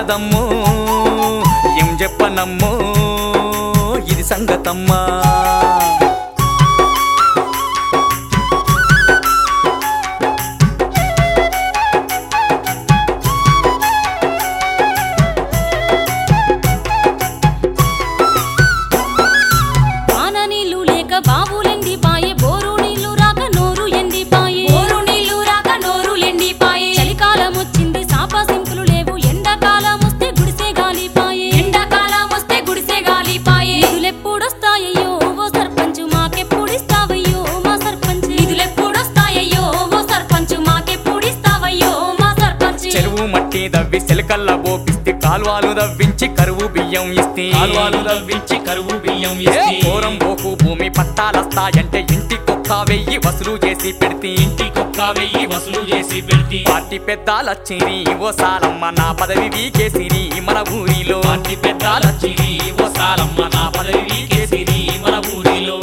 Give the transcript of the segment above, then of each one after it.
ఏమున్నదమ్మో ఏం చెప్పనమ్మో ఇది సంగతమ్మా వాన నీళ్లు లేక బావులెండి పాయే బోరు నీళ్లు రాక నోరు ఎండి పాయే బోరు నీళ్లు రాక నోరు ఎండి పాయే చలికాలం వచ్చింది సాపా సింపులు లేవు ఎండాకాలం వస్తే గుడిసే గాలిపాయే ఎండాకాలం వస్తే గుడిసే గాలిపాయే నిధులెప్పుడొస్తాయయ్యో ఓ సర్పంచ్ మాకెప్పుడిస్తావయ్యో మా సర్పంచ్ నిధులెప్పుడొస్తాయయ్యో ఓ సర్పంచ్ మాకెప్పుడిస్తావయ్యో మా సర్పంచ్ చెరువు మట్టి దవ్వి సెలకల్ల బోపిస్తే కాల్వాలు దవ్వించి కరువు బియ్యం ఇస్తే కాల్వాలు దవ్వించి కరువు బియ్యం ఏ ఇస్తే ఘోరం పోకు భూమి పట్టాలస్తాయంటే ఇంటి కుక్క వెయ్యి వసూలు చేసి పెడితే ఇంటి కుక్క వెయ్యి వసూలు చేసి పెడితే పార్టీ పెద్దాలచ్చిరి ఓ సాలమ్మ నా పదవి వీకేసిరి మన ఊరిలో పార్టీ పెద్దాలచ్చిరి ఓ సాలమ్మ నా పదవి కేసిరి మన ఊరిలో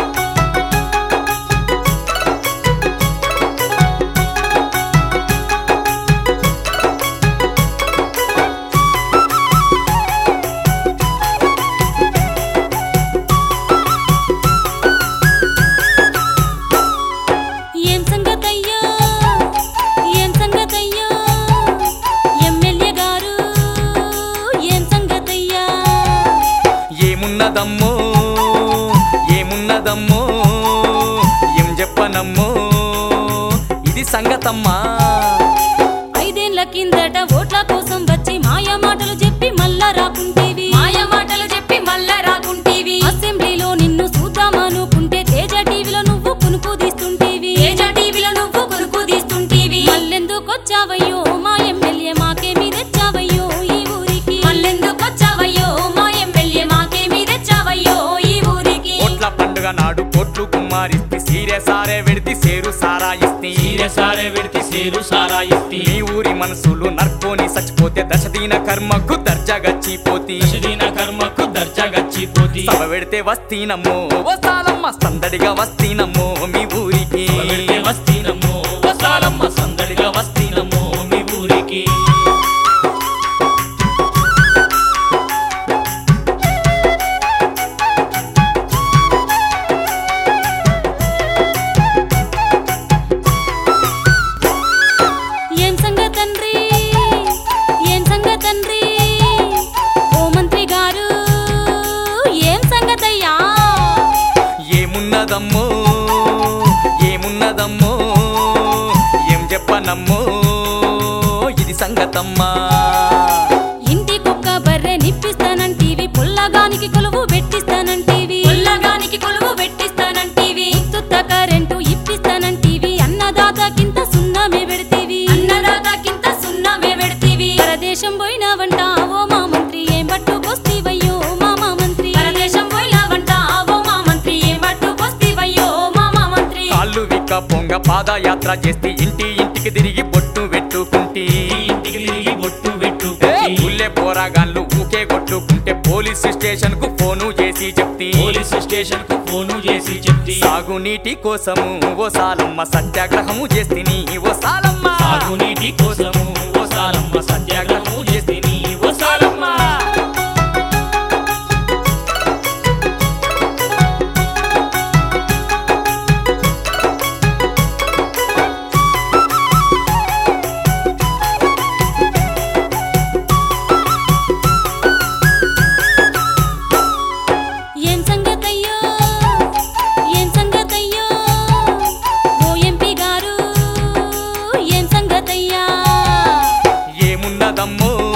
ఏం సంగతయ్యా ఏం సంగతయ్యా ఎమ్మెల్యే గారు ఏం సంగతయ్యా ఏమున్నదమ్మో ఏమున్నదమ్మో ఏం చెప్పనమ్మో ఇది సంగతమ్మా ఐదేళ్ల కిందట ఓట్ల కోసం వచ్చి మాయ మాటలు చెప్పి మళ్ళా రాకుంటేవి మాయ మాటలు చెప్పి మళ్ళా రాకుంటేవి అసెంబ్లీలో నిన్ను చూద్దామనుకుంటే తేజ టీవీలో నువ్వు కునుకు తీస్తుంటేవి తేజ టీవీలో నువ్వు కునుకు తీస్తుంటేవి మళ్ళెందుకొచ్చావయ్యో మా ఎమ్మెల్యే మాకేమి తెచ్చావయ్యో ఈ ఊరికి మళ్ళెందుకొచ్చావయ్యో మా ఎమ్మెల్యే మాకేమి తెచ్చావయ్యో ఈ ఊరికి కోట్ల పండుగ నాడు కోట్లు కుమ్మారిస్తే సీరే సారే వెడితి సేరు సారా ఇస్తే తీరే సారే వెడితే సేరు సారా ఇస్తే మీ ఊరి మనసులు నర్కోని చచ్చిపోతే దశదీన కర్మకు దర్జాగచ్చిపోతి దశదిన కర్మకు దర్జాగచ్చిపోతి సభ పెడితే వస్తీనమ్మో ఓ సాలమ్మ సందడిగా వస్తీనమ్మో మీ ఊరికి వెడితే వస్తీనమ్మో ఓ సాలమ్మ సందడిగా వస్తీనమ్మో మీ ఊరికి ఏం సంగతండ్రి ఏం సంగతండ్రి ఓ మంత్రి గారు ఏం సంగతయ్యా ఏమున్నదమ్మో ఏమున్నదమ్మో ఏం చెప్పనమ్మో ఇది సంగతమ్మా ఇంటికొక్క బర్రె నిప్పిస్తానంటీవి పుల్లగానికి కొలువు పెట్టిస్తానంటీవి పుల్లగానికి కొలువు పెట్టిస్తానంటీవి తుత్త కరెంటు ఇప్పిస్తానంటీవి అన్నదాతకింత సున్నమే పెడతీవి అన్నదాతకింత సున్నమే పెడతీవి పరదేశం పోయినావంట ఓ మా మంత్రి ఏం పట్టుకొస్తీవయ్యో మా మా మంత్రి పరదేశం పోయినావంట ఓ మా మంత్రి ఏం పట్టుకొస్తీవయ్యో మా మా మంత్రి కాళ్ళు విక్క పొంగ పాదయాత్ర చేస్తే ఇంటి ఇంటికి తిరిగి బొట్టు పెట్టుకుంటే ఇంటికి తిరిగి బొట్టు ఏ, పెట్టుకుంటే ఊళ్ళే పోరాగాళ్ళు ఊకే కొట్టుకుంటే పోలీస్ స్టేషన్ కు ఫోను చేసి చెప్తి పోలీసు స్టేషన్ కు ఫోను చేసి చెప్తి సాగునీటి కోసము ఓ సాలమ్మ సత్యాగ్రహము చేస్తిని ఓ సాలమ్మ సాగునీటి కోసము ఓ సాలమ్మ సత్యాగ్రహము చేస్తిని ఓ సాలమ్మ ఏం సంగతయ్యో ఏం సంగతయ్యో ఓ ఎంపీ గారు ఏం సంగతయ్యా ఏమున్నదమ్మో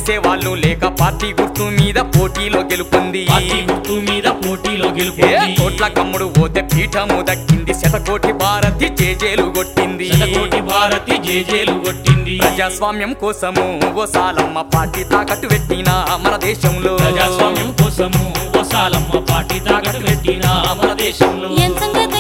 చేసేవాళ్ళు లేక పార్టీ గుర్తు మీద పోటీలో గెలుపొంది పార్టీ గుర్తు మీద పోటీలో ఏ గెలుపొంది కోట్ల కమ్ముడు పోతే పీఠము దక్కింది శతకోటి భారతి జేజేలు కొట్టింది శతకోటి భారతి జేజేలు కొట్టింది ప్రజాస్వామ్యం కోసము ఓ సాలమ్మ పార్టీ తాకట్టు పెట్టిన మన దేశంలో ప్రజాస్వామ్యం కోసము ఓ సాలమ్మ పార్టీ తాకట్టు పెట్టిన మన దేశంలో ఏం సంగతి